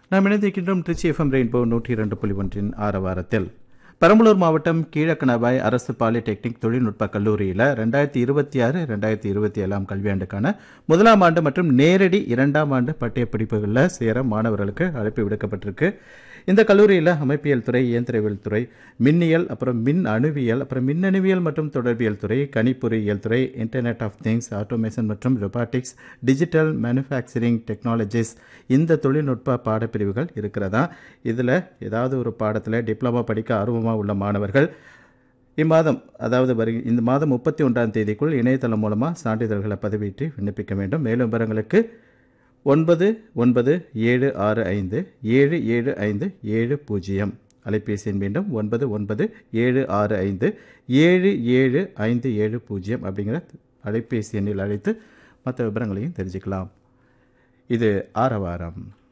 நாம் இணைந்திருக்கின்றோம் Trichy FM rainbow நூற்றி இரண்டு புள்ளி ஒன்றின் ஆரவாரத்தில் பெரம்பலூர் மாவட்டம் கீழக்கணவாய் அரசு பாலிடெக்னிக் தொழில்நுட்ப கல்லூரியில் ரெண்டாயிரத்தி இருபத்தி ஆறு ரெண்டாயிரத்தி இருபத்தி ஏழாம் கல்வியாண்டுக்கான முதலாம் ஆண்டு மற்றும் நேரடி இரண்டாம் ஆண்டு பட்டய படிப்புகளில் சேர மாணவர்களுக்கு அழைப்பு விடுக்கப்பட்டிருக்கு இந்த கல்லூரியில் அமைப்பியல் துறை இயந்திரவியல் துறை மின்னியல் அப்புறம் மின் அணுவியல் அப்புறம் மின்னணுவியல் மற்றும் தொடர்பியல் துறை கணிப்பொறியியல் துறை இன்டர்நெட் ஆஃப் திங்ஸ் ஆட்டோமேஷன் மற்றும் ரொபாட்டிக்ஸ் டிஜிட்டல் மேனுஃபேக்சரிங் டெக்னாலஜிஸ் இந்த தொழில்நுட்ப பாடப்பிரிவுகள் இருக்கிறதா இதில் ஏதாவது ஒரு பாடத்தில் டிப்ளமா படிக்க ஆர்வமாக உள்ள மாணவர்கள் இம்மாதம் அதாவது வரு இந்த மாதம் முப்பத்தி ஒன்றாம் தேதிக்குள் இணையதளம் மூலமாக சான்றிதழ்களை பதிவிட்டு விண்ணப்பிக்க வேண்டும் மேலும் விவரங்களுக்கு ஒன்பது ஒன்பது ஏழு ஆறு ஐந்து ஏழு ஏழு ஐந்து ஏழு பூஜ்ஜியம் அலைபேசி எண் மீண்டும் ஒன்பது ஒன்பது ஏழு ஆறு ஐந்து ஏழு ஏழு ஐந்து ஏழு பூஜ்ஜியம் அப்படிங்கிற அலைபேசி எண்ணில் அழைத்து மற்ற விவரங்களையும் தெரிஞ்சுக்கலாம் இது ஆரவாரம்